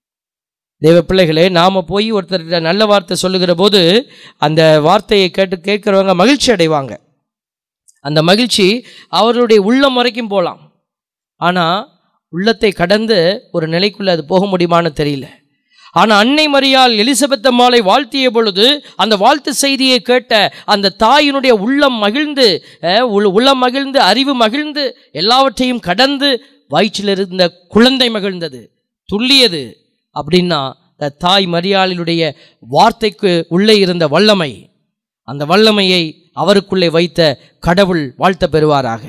தேவ பிள்ளைகளே நாம போய் ஒருத்தர்கிட்ட நல்ல வார்த்தை சொல்லுகிற போது அந்த வார்த்தையை கேட்டு கேட்கிறவங்க மகிழ்ச்சி அடைவாங்க அந்த மகிழ்ச்சி அவர்களுடைய உள்ளம் வரைக்கும் போகலாம் ஆனால் உள்ளத்தை கடந்து ஒரு நிலைக்குள்ள அது போக முடியுமான்னு தெரியல ஆனால் அன்னை மரியாள் எலிசபெத் அம்மாளை வாழ்த்திய பொழுது அந்த வாழ்த்து செய்தியை கேட்ட அந்த தாயினுடைய உள்ளம் மகிழ்ந்து அஹ், உள்- உள்ளம் மகிழ்ந்து அறிவு மகிழ்ந்து எல்லாவற்றையும் கடந்து வயிற்றில் இருந்த குழந்தை மகிழ்ந்தது துள்ளியது அப்படின்னா இந்த தாய் மரியாளினுடைய வார்த்தைக்கு உள்ளே இருந்த வல்லமை அந்த வல்லமையை அவருக்குள்ளே வைத்த கடவுள் வாழ்த்த பெறுவாராக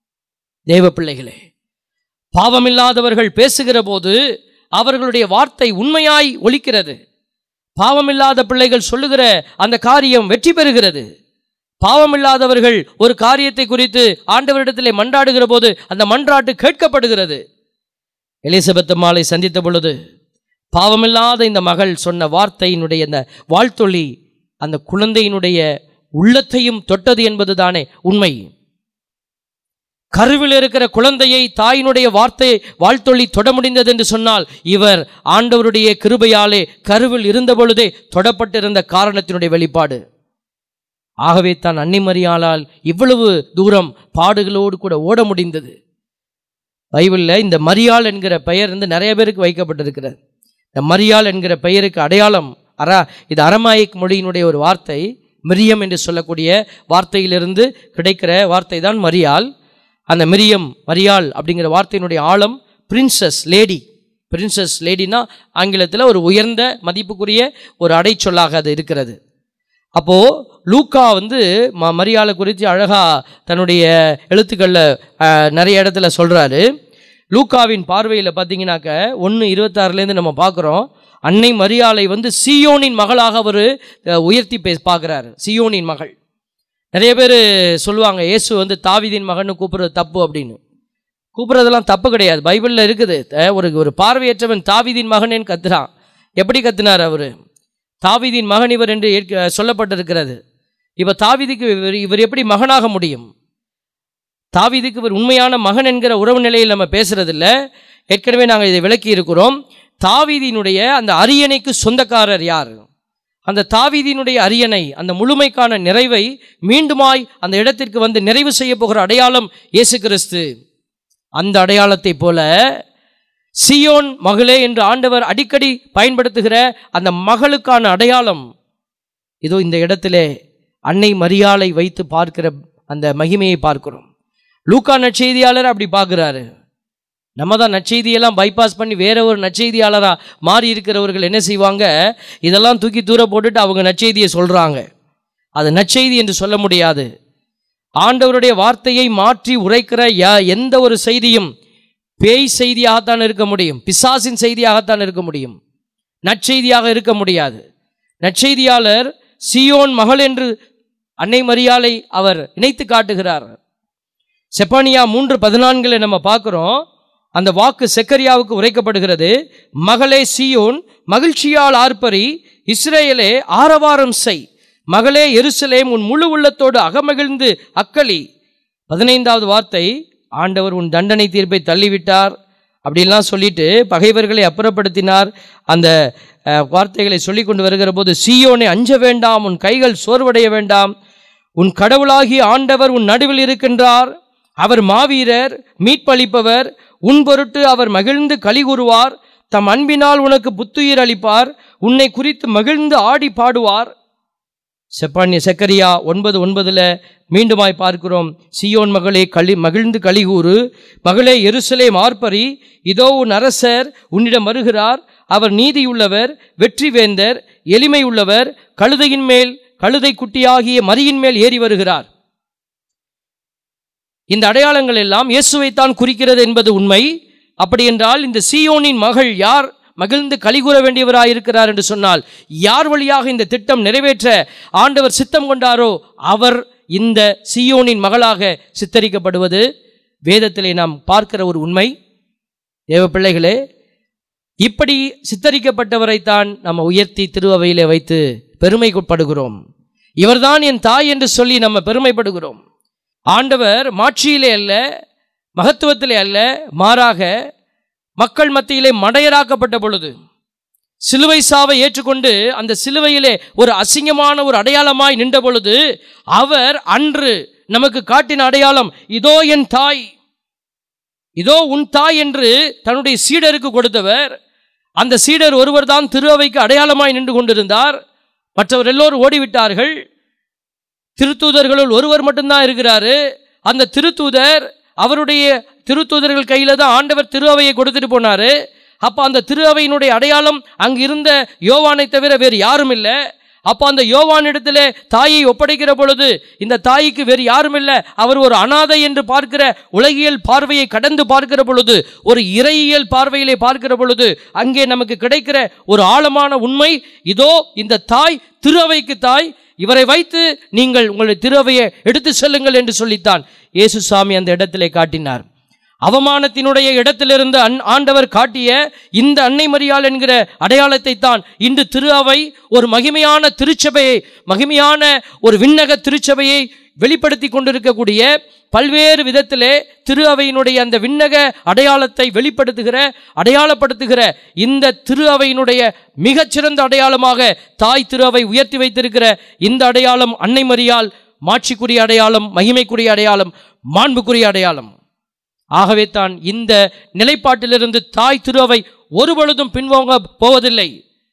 தேவ பிள்ளைகளே பாவமில்லாதவர்கள் பேசுகிற போது அவர்களுடைய வார்த்தை உண்மையாய் ஒலிக்கிறது பாவமில்லாத பிள்ளைகள் சொல்லுகிற அந்த காரியம் வெற்றி பெறுகிறது பாவமில்லாதவர்கள் ஒரு காரியத்தை குறித்து ஆண்டவரிடத்திலே மன்றாடுகிற போது அந்த மன்றாட்டு கேட்கப்படுகிறது எலிசபெத் அம்மாளை சந்தித்த பொழுது பாவமில்லாத இந்த மகள் சொன்ன வார்த்தையினுடைய இந்த வாழ்த்தொளி அந்த குழந்தையினுடைய உள்ளத்தையும் தொட்டது என்பதுதானே உண்மை கருவில் இருக்கிற குழந்தையை தாயினுடைய வார்த்தை வாழ்த்தொளி தொட முடிந்தது என்று சொன்னால் இவர் ஆண்டவருடைய கிருபையாலே கருவில் இருந்த பொழுதே தொடப்பட்டிருந்த காரணத்தினுடைய வெளிப்பாடு ஆகவே தான் அன்னிமரியாளால் இவ்வளவு தூரம் பாடுகளோடு கூட ஓட முடிந்தது பைபிளில் இந்த மரியாள் என்கிற பெயர் வந்து நிறைய பேருக்கு வைக்கப்பட்டிருக்கிறது இந்த மரியாள் என்கிற பெயருக்கு அடையாளம் அரா இது அரமாயிக் மொழியினுடைய ஒரு வார்த்தை மிரியம் என்று சொல்லக்கூடிய வார்த்தையிலிருந்து கிடைக்கிற வார்த்தை தான் மரியாள் அந்த மிரியம் மரியாள் அப்படிங்கிற வார்த்தையினுடைய ஆழம் பிரின்சஸ் லேடி பிரின்சஸ் லேடினா ஆங்கிலத்தில் ஒரு உயர்ந்த மதிப்புக்குரிய ஒரு அடைச்சொல்லாக அது இருக்கிறது அப்போ லூக்கா வந்து ம மரியாளை குறித்து அழகா தன்னுடைய எழுத்துக்களில் அஹ், நிறைய இடத்துல சொல்றாரு லூக்காவின் பார்வையில் பார்த்தீங்கன்னாக்க ஒன்று இருபத்தாறுலேருந்து நம்ம பார்க்குறோம் அன்னை மரியாளை வந்து சியோனின் மகளாக அவர் உயர்த்தி பே பார்க்குறாரு சியோனின் மகள் நிறைய பேர் சொல்லுவாங்க இயேசு வந்து தாவீதின் மகன்னு கூப்பிடுறது தப்பு அப்படின்னு கூப்பிடுறதெல்லாம் தப்பு கிடையாது பைபிளில் இருக்குது அஹ், ஒரு ஒரு பார்வையற்றவன் தாவீதின் மகனேன்னு கத்துறான் எப்படி கத்துனார் அவர் தாவீதின் மகன் இவர் என்று ஏற்க- சொல்லப்பட்டிருக்கிறது இப்போ தாவீதுக்கு இவர் இவர் எப்படி மகனாக முடியும் தாவீதுக்கு இவர் உண்மையான மகன் என்கிற உறவு நிலையில் நம்ம பேசுறதில்ல ஏற்கனவே நாங்கள் இதை விளக்கி இருக்கிறோம் தாவீதினுடைய அந்த அரியணைக்கு சொந்தக்காரர் யார் அந்த தாவீதினுடைய அரியணை அந்த முழுமைக்கான நிறைவை மீண்டுமாய் அந்த இடத்திற்கு வந்து நிறைவு செய்ய போகிற அடையாளம் இயேசு கிறிஸ்து அந்த அடையாளத்தை போல சியோன் மகளே என்று ஆண்டவர் அடிக்கடி பயன்படுத்துகிற அந்த மகளுக்கான அடையாளம் இதோ இந்த இடத்திலே அன்னை மரியாளை வைத்து பார்க்கிற அந்த மகிமையை பார்க்கிறோம் லூக்கா நற்செய்தியாளர் அப்படி பார்க்குறாரு நம்ம தான் நற்செய்தியெல்லாம் பைபாஸ் பண்ணி வேற ஒரு நற்செய்தியாளராக மாறி இருக்கிறவர்கள் என்ன செய்வாங்க இதெல்லாம் தூக்கி தூர போட்டுட்டு அவங்க நற்செய்தியை சொல்கிறாங்க அது நற்செய்தி என்று சொல்ல முடியாது ஆண்டவருடைய வார்த்தையை மாற்றி உரைக்கிற ய- எந்த ஒரு செய்தியும் பேய் செய்தியாகத்தான் இருக்க முடியும் பிசாசின் செய்தியாகத்தான் இருக்க முடியும் நற்செய்தியாக இருக்க முடியாது நற்செய்தியாளர் சியோன் மகள் என்று அன்னை மரியாளை அவர் இணைத்து காட்டுகிறார் செப்பானியா மூன்று பதினான்கில் நம்ம பார்க்குறோம் அந்த வாக்கு செக்கரியாவுக்கு உரைக்கப்படுகிறது மகளே சியோன் மகிழ்ச்சியால் ஆர்ப்பரி இஸ்ரேலே ஆரவாரம் செய் மகளே எருசலேம் உன் முழு உள்ளத்தோடு அகமகிழ்ந்து அக்களி பதினைந்தாவது வார்த்தை ஆண்டவர் உன் தண்டனை தீர்ப்பை தள்ளிவிட்டார் அப்படிலாம் சொல்லிட்டு பகைவர்களை அப்புறப்படுத்தினார் அந்த அஹ், வார்த்தைகளை சொல்லி கொண்டு வருகிற போது சீயோனை அஞ்ச வேண்டாம் உன் கைகள் சோர்வடைய வேண்டாம் உன் கடவுளாகிய ஆண்டவர் உன் நடுவில் இருக்கின்றார் அவர் மாவீரர் மீட்பளிப்பவர் உன் பொருட்டு அவர் மகிழ்ந்து களி கூறுவார் தம் அன்பினால் உனக்கு புத்துயிர் அளிப்பார் உன்னை குறித்து மகிழ்ந்து ஆடி பாடுவார் செப்பானிய செக்கரியா ஒன்பது ஒன்பதுல மீண்டுமாய் பார்க்கிறோம் சியோன் மகளே களி மகிழ்ந்து கலிகூறு மகளே எருசலே மார்பரி இதோ உன் அரசர் உன்னிடம் வருகிறார் அவர் நீதியுள்ளவர் வெற்றி வேந்தர் எளிமை உள்ளவர் கழுதையின் மேல் கழுதை குட்டியாகிய மரியின் மேல் ஏறி வருகிறார் இந்த அடையாளங்கள் எல்லாம் இயேசுவைத்தான் குறிக்கிறது என்பது உண்மை அப்படி என்றால் இந்த சீயோனின் மகள் யார் மகிழ்ந்து கலிகூற வேண்டியவராய் இருக்கிறார் என்று சொன்னால் யார் வழியாக இந்த திட்டம் நிறைவேற்ற ஆண்டவர் சித்தம் கொண்டாரோ அவர் இந்த சீயோனின் மகளாக சித்தரிக்கப்படுவது வேதத்திலே நாம் பார்க்கிற ஒரு உண்மை தேவ பிள்ளைகளே இப்படி சித்தரிக்கப்பட்டவரைத்தான் நம்ம உயர்த்தி திருவவையிலே வைத்து பெருமைப்படுகிறோம் இவர்தான் என் தாய் என்று சொல்லி நம்ம பெருமைப்படுகிறோம் ஆண்டவர் மாட்சியிலே அல்ல மகத்துவத்திலே அல்ல மாறாக மக்கள் மத்தியிலே மடையராக்கப்பட்ட பொழுது சிலுவை சாவை ஏற்றுக்கொண்டு அந்த சிலுவையிலே ஒரு அசிங்கமான ஒரு அடையாளமாய் நின்ற பொழுது அவர் அன்று நமக்கு காட்டின அடையாளம் இதோ என் தாய் இதோ உன் தாய் என்று தன்னுடைய சீடருக்கு கொடுத்தவர் அந்த சீடர் ஒருவர் தான் திரு அவைக்கு அடையாளமாய் நின்று கொண்டிருந்தார் மற்றவர் எல்லோரும் ஓடிவிட்டார்கள் திருத்தூதர்களுள் ஒருவர் மட்டும்தான் இருக்கிறாரு அந்த திருத்தூதர் அவருடைய திருத்தூதர்கள் கையில தான் ஆண்டவர் திரு அவையை கொடுத்துட்டு போனாரு அப்ப அந்த திரு அவையினுடைய அடையாளம் அங்க இருந்த யோவானை தவிர வேறு யாரும் இல்லை அப்போ அந்த யோவானிடத்திலே தாயை ஒப்படைக்கிற பொழுது இந்த தாய்க்கு வேறு யாரும் இல்லை அவர் ஒரு அனாதை என்று பார்க்கிற உலகியல் பார்வையை கடந்து பார்க்கிற பொழுது ஒரு இறையியல் பார்வையிலே பார்க்கிற பொழுது அங்கே நமக்கு கிடைக்கிற ஒரு ஆழமான உண்மை இதோ இந்த தாய் திரு அவைக்கு தாய் இவரை வைத்து நீங்கள் உங்களுடைய திருவையை எடுத்து செல்லுங்கள் என்று சொல்லித்தான் இயேசு சாமி அந்த இடத்திலே காட்டினார் அவமானத்தினுடைய இடத்திலிருந்து அன் ஆண்டவர் காட்டிய இந்த அன்னை மரியாள் என்கிற அடையாளத்தை தான் இன்று திரு அவை ஒரு மகிமையான திருச்சபையை மகிமையான ஒரு விண்ணக திருச்சபையை வெளிப்படுத்தி கொண்டிருக்கக்கூடிய பல்வேறு விதத்திலே திரு அவையினுடைய அந்த விண்ணக அடையாளத்தை வெளிப்படுத்துகிற அடையாளப்படுத்துகிற இந்த திரு அவையினுடைய மிகச்சிறந்த அடையாளமாக தாய் திரு அவை உயர்த்தி வைத்திருக்கிற இந்த அடையாளம் அன்னை மரியாள் மாட்சிக்குரிய அடையாளம் மகிமைக்குரிய அடையாளம் மாண்புக்குரிய அடையாளம் ஆகவே தான் இந்த நிலைப்பாட்டிலிருந்து தாய் திரு அவை ஒருபொழுதும் பின்வாங்க போவதில்லை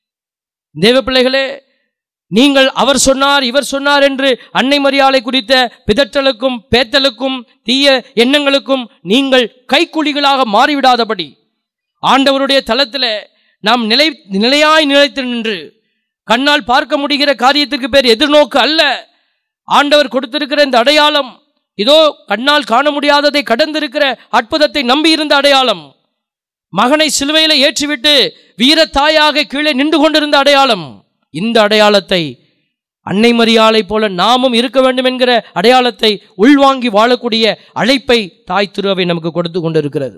தேவ பிள்ளைகளே நீங்கள் அவர் சொன்னார் இவர் சொன்னார் என்று அன்னை மரியாதை குறித்த பிதற்றலுக்கும் பேத்தலுக்கும் தீய எண்ணங்களுக்கும் நீங்கள் கைக்குலிகளாக மாறிவிடாதபடி ஆண்டவருடைய தளத்தில் நாம் நிலை நிலையாய் நிலைத்து நின்று கண்ணால் பார்க்க முடிகிற காரியத்திற்கு பேர் எதிர்நோக்கு அல்ல ஆண்டவர் கொடுத்திருக்கிற இந்த அடையாளம் இதோ கண்ணால் காண முடியாததை கடந்திருக்கிற அற்புதத்தை நம்பியிருந்த அடையாளம் மகனை சிலுவையில ஏற்றிவிட்டு வீர தாயாக கீழே நின்று கொண்டிருந்த அடையாளம் இந்த அடையாளத்தை அன்னை மரியாளை போல நாமும் இருக்க வேண்டும் என்கிற அடையாளத்தை உள்வாங்கி வாழக்கூடிய அழைப்பை தாய் திருவை நமக்கு கொடுத்து கொண்டிருக்கிறது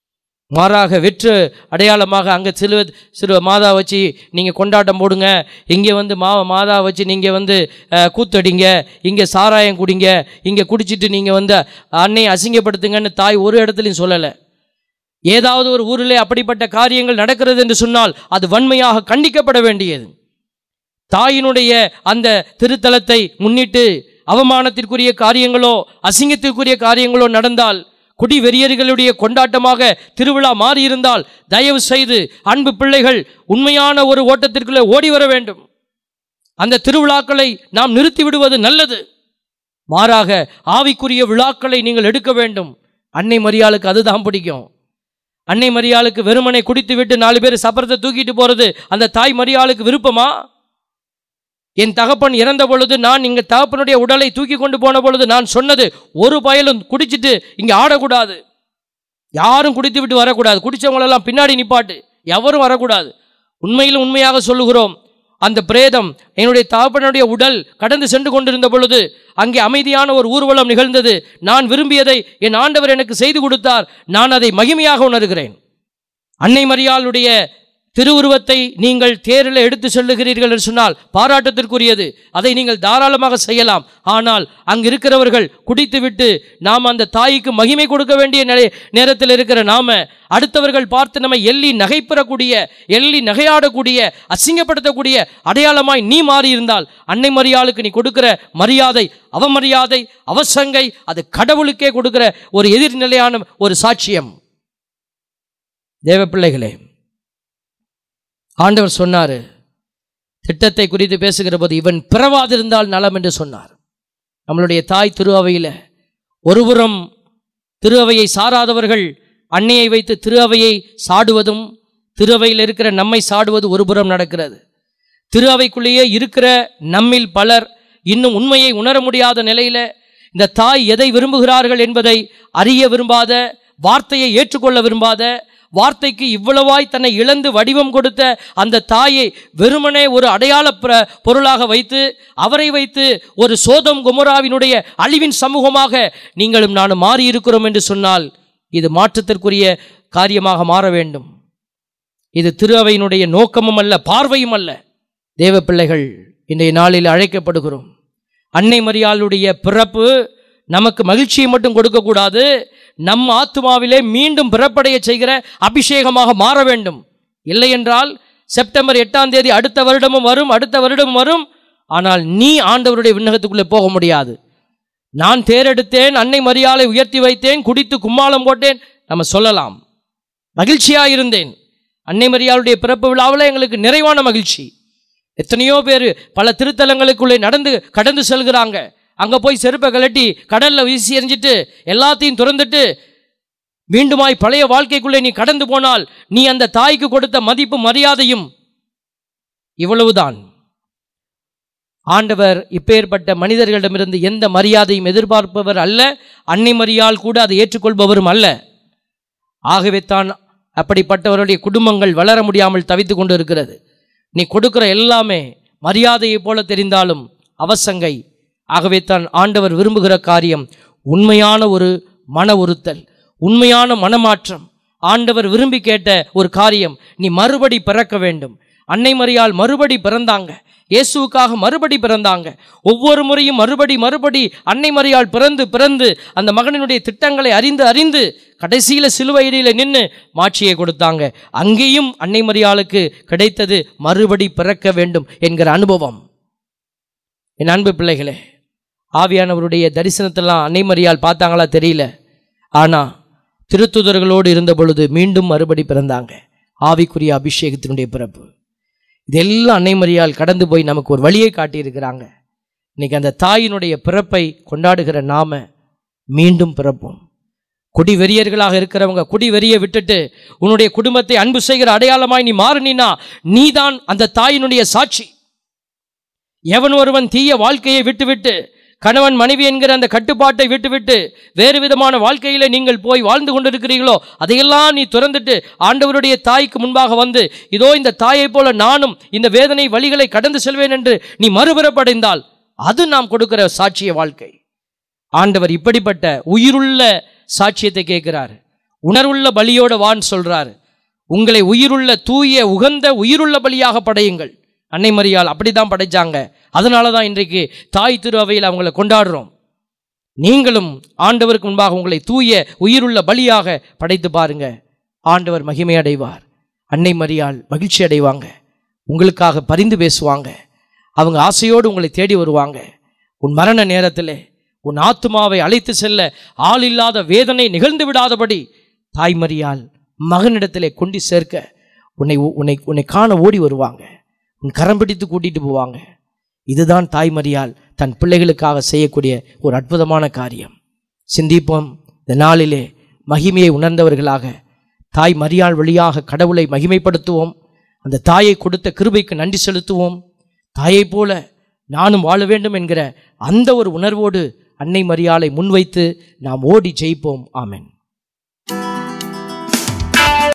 மாறாக வெற்று அடையாளமாக அங்கே சிலுவ சிலுவ மாதா வச்சு நீங்கள் கொண்டாட்டம் போடுங்க இங்கே வந்து மா மாதா வச்சு நீங்கள் வந்து அஹ், கூத்தடிங்க இங்கே சாராயம் குடிங்க இங்கே குடிச்சிட்டு நீங்கள் வந்து அன்னையை அசிங்கப்படுத்துங்கன்னு தாய் ஒரு இடத்துலையும் சொல்லலை ஏதாவது ஒரு ஊரிலே அப்படிப்பட்ட காரியங்கள் நடக்கிறது என்று சொன்னால் அது வன்மையாக கண்டிக்கப்பட வேண்டியது தாயினுடைய அந்த திருத்தலத்தை முன்னிட்டு அவமானத்திற்குரிய காரியங்களோ அசிங்கத்திற்குரிய காரியங்களோ நடந்தால் குடி வெறியர்களுடைய கொண்டாட்டமாக திருவிழா மாறியிருந்தால் தயவு செய்து அன்பு பிள்ளைகள் உண்மையான ஒரு ஓட்டத்திற்குள்ளே ஓடி வர வேண்டும் அந்த திருவிழாக்களை நாம் நிறுத்தி விடுவது நல்லது மாறாக ஆவிக்குரிய விழாக்களை நீங்கள் எடுக்க வேண்டும் அன்னை மரியாளுக்கு அதுதான் பிடிக்கும் அன்னை மரியாளுக்கு வெறுமனை குடித்து விட்டு நாலு பேர் சப்பரத்தை தூக்கிட்டு போறது அந்த தாய் மரியாளுக்கு விருப்பமா என் தகப்பன் இறந்த பொழுது நான் இங்க தகப்பனுடைய உடலை தூக்கி கொண்டு போன பொழுது நான் சொன்னது ஒரு பயலும் குடிச்சிட்டு இங்க ஆடக்கூடாது யாரும் குடித்து விட்டு வரக்கூடாது குடிச்சவங்களெல்லாம் பின்னாடி நிப்பாட்டு எவரும் வரக்கூடாது உண்மையில் உண்மையாக சொல்லுகிறோம் அந்த பிரேதம் என்னுடைய தகப்பனுடைய உடல் கடந்து சென்று கொண்டிருந்த பொழுது அங்கே அமைதியான ஒரு ஊர்வலம் நிகழ்ந்தது நான் விரும்பியதை என் ஆண்டவர் எனக்கு செய்து கொடுத்தார் நான் அதை மகிமையாக உணர்கிறேன் அன்னை மரியாளுடைய திருவுருவத்தை நீங்கள் தேரில் எடுத்து செல்லுகிறீர்கள் என்று சொன்னால் பாராட்டத்திற்குரியது அதை நீங்கள் தாராளமாக செய்யலாம் ஆனால் அங்கு இருக்கிறவர்கள் குடித்துவிட்டு நாம் அந்த தாய்க்கு மகிமை கொடுக்க வேண்டிய நிலை நேரத்தில் இருக்கிற நாம அடுத்தவர்கள் பார்த்து நம்ம எள்ளி நகைப்பெறக்கூடிய எள்ளி நகையாடக்கூடிய அசிங்கப்படுத்தக்கூடிய அடையாளமாய் நீ மாறியிருந்தால் அன்னை மரியாளுக்கு நீ கொடுக்கிற மரியாதை அவமரியாதை அவசங்கை அது கடவுளுக்கே கொடுக்கிற ஒரு எதிர்நிலையான ஒரு சாட்சியம் தேவ பிள்ளைகளே ஆண்டவர் சொன்னார் திட்டத்தை குறித்து பேசுகிற போது இவன் பிறவாதிருந்தால் நலம் என்று சொன்னார் நம்மளுடைய தாய் திரு அவையில் ஒருபுறம் திரு அவையை சாராதவர்கள் அன்னையை வைத்து திரு அவையை சாடுவதும் திரு அவையில் இருக்கிற நம்மை சாடுவது ஒருபுறம் நடக்கிறது திரு அவைக்குள்ளேயே இருக்கிற நம்மில் பலர் இன்னும் உண்மையை உணர முடியாத நிலையில இந்த தாய் எதை விரும்புகிறார்கள் என்பதை அறிய விரும்பாத வார்த்தையை ஏற்றுக்கொள்ள விரும்பாத வார்த்தைக்கு இவ்வளவாய் தன்னை இழந்து வடிவம் கொடுத்த அந்த தாயை வெறுமனே ஒரு அடையாள பிர- பொருளாக வைத்து அவரை வைத்து ஒரு சோதம் குமராவினுடைய அழிவின் சமூகமாக நீங்களும் நானும் மாறி இருக்கிறோம் என்று சொன்னால் இது மாற்றத்திற்குரிய காரியமாக மாற வேண்டும் இது திரு அவையினுடைய நோக்கமும் அல்ல பார்வையும் அல்ல தேவ பிள்ளைகள் இன்றைய நாளில் அழைக்கப்படுகிறோம் அன்னை மரியாளுடைய பிறப்பு நமக்கு மகிழ்ச்சியை மட்டும் கொடுக்கக்கூடாது நம் ஆத்துமாவிலே மீண்டும் பிறப்படைய செய்கிற அபிஷேகமாக மாற வேண்டும் இல்லை என்றால் செப்டம்பர் எட்டாம் தேதி அடுத்த வருடமும் வரும் அடுத்த வருடமும் வரும் ஆனால் நீ ஆண்டவருடைய விண்ணகத்துக்குள்ளே போக முடியாது நான் தேரெடுத்தேன் அன்னை மரியாதை உயர்த்தி வைத்தேன் குடித்து கும்மாளம் போட்டேன் நம்ம சொல்லலாம் மகிழ்ச்சியாக இருந்தேன் அன்னை மரியாளுடைய பிறப்பு விழாவில் எங்களுக்கு நிறைவான மகிழ்ச்சி எத்தனையோ பேர் பல திருத்தலங்களுக்குள்ளே நடந்து கடந்து செல்கிறாங்க அங்கே போய் செருப்பை கழட்டி கடலில் வீசி எறிஞ்சிட்டு எல்லாத்தையும் துறந்துட்டு மீண்டுமாய் பழைய வாழ்க்கைக்குள்ளே நீ கடந்து போனால் நீ அந்த தாய்க்கு கொடுத்த மதிப்பு மரியாதையும் இவ்வளவுதான் ஆண்டவர் இப்பேற்பட்ட மனிதர்களிடமிருந்து எந்த மரியாதையும் எதிர்பார்ப்பவர் அல்ல அன்னை மரியால் கூட அதை ஏற்றுக்கொள்பவரும் அல்ல ஆகவே தான் அப்படிப்பட்டவருடைய குடும்பங்கள் வளர முடியாமல் தவித்துக் கொண்டு இருக்கிறது நீ கொடுக்கிற எல்லாமே மரியாதையைப் போல தெரிந்தாலும் அவசங்கை ஆகவே தான் ஆண்டவர் விரும்புகிற காரியம் உண்மையான ஒரு மன உறுத்தல் உண்மையான மனமாற்றம் ஆண்டவர் விரும்பி கேட்ட ஒரு காரியம் நீ மறுபடி பிறக்க வேண்டும் அன்னை மரியாள் மறுபடி பிறந்தாங்க இயேசுவுக்காக மறுபடி பிறந்தாங்க ஒவ்வொரு முறையும் மறுபடி மறுபடி அன்னை மரியாள் பிறந்து பிறந்து அந்த மகனினுடைய திட்டங்களை அறிந்து அறிந்து கடைசியில் சிலுவையில நின்று மாட்சியை கொடுத்தாங்க அங்கேயும் அன்னை மரியாளுக்கு கிடைத்தது மறுபடி பிறக்க வேண்டும் என்கிற அனுபவம் என் அன்பு பிள்ளைகளே ஆவியானவருடைய தரிசனத்தெல்லாம் அன்னை மரியாள் பார்த்தாங்களா தெரியல ஆனா திருத்துதர்களோடு இருந்த பொழுது மீண்டும் மறுபடி பிறந்தாங்க ஆவிக்குரிய அபிஷேகத்தினுடைய பிறப்பு இதெல்லாம் அன்னை மரியாள் கடந்து போய் நமக்கு ஒரு வழியை காட்டியிருக்கிறாங்க இன்னைக்கு அந்த தாயினுடைய பிறப்பை கொண்டாடுகிற நாம மீண்டும் பிறப்போம் குடி வெறியர்களாக இருக்கிறவங்க குடி வெறியை விட்டுட்டு உன்னுடைய குடும்பத்தை அன்பு செய்கிற அடையாளமாய் நீ மாறினா நீதான் அந்த தாயினுடைய சாட்சி எவன் ஒருவன் தீய வாழ்க்கையை விட்டுவிட்டு கணவன் மனைவி என்கிற அந்த கட்டுப்பாட்டை விட்டுவிட்டு வேறு விதமான வாழ்க்கையில நீங்கள் போய் வாழ்ந்து கொண்டிருக்கிறீர்களோ அதையெல்லாம் நீ துறந்துட்டு ஆண்டவருடைய தாய்க்கு முன்பாக வந்து இதோ இந்த தாயைப் போல நானும் இந்த வேதனை வழிகளை கடந்து செல்வேன் என்று நீ மறுபிறப்படைந்தால் அது நாம் கொடுக்கிற சாட்சிய வாழ்க்கை ஆண்டவர் இப்படிப்பட்ட உயிருள்ள சாட்சியத்தை கேட்கிறார் உணர்வுள்ள பலியோட வான்னு சொல்றாரு உங்களை உயிருள்ள தூய உகந்த உயிருள்ள பலியாக படையுங்கள் அன்னை மரியாள் அப்படிதான் படைச்சாங்க அதனால தான் இன்றைக்கு தாய் திரு அவையில் அவங்களை கொண்டாடுறோம் நீங்களும் ஆண்டவருக்கு முன்பாக உங்களை தூய உயிருள்ள பலியாக படைத்து பாருங்க ஆண்டவர் மகிமை அடைவார் அன்னை மரியாள் மகிழ்ச்சி அடைவாங்க உங்களுக்காக பரிந்து பேசுவாங்க அவங்க ஆசையோடு உங்களை தேடி வருவாங்க உன் மரண நேரத்திலே உன் ஆத்துமாவை அழைத்து செல்ல ஆள் இல்லாத வேதனை நிகழ்ந்து விடாதபடி தாய்மரியால் மகனிடத்திலே கொண்டு சேர்க்க உன்னை உன்னை உன்னை காண ஓடி வருவாங்க உன் கரம் பிடித்து கூட்டிட்டு போவாங்க இதுதான் தாய்மறியால் தன் பிள்ளைகளுக்காக செய்யக்கூடிய ஒரு அற்புதமான காரியம் சிந்திப்போம் இந்த நாளிலே மகிமையை உணர்ந்தவர்களாக தாய் மரியாள் வழியாக கடவுளை மகிமைப்படுத்துவோம் அந்த தாயை கொடுத்த கிருபைக்கு நன்றி செலுத்துவோம் தாயைப் போல நானும் வாழ வேண்டும் என்கிற அந்த ஒரு உணர்வோடு அன்னை மரியாளை முன்வைத்து நாம் ஓடி ஜெயிப்போம் ஆமென்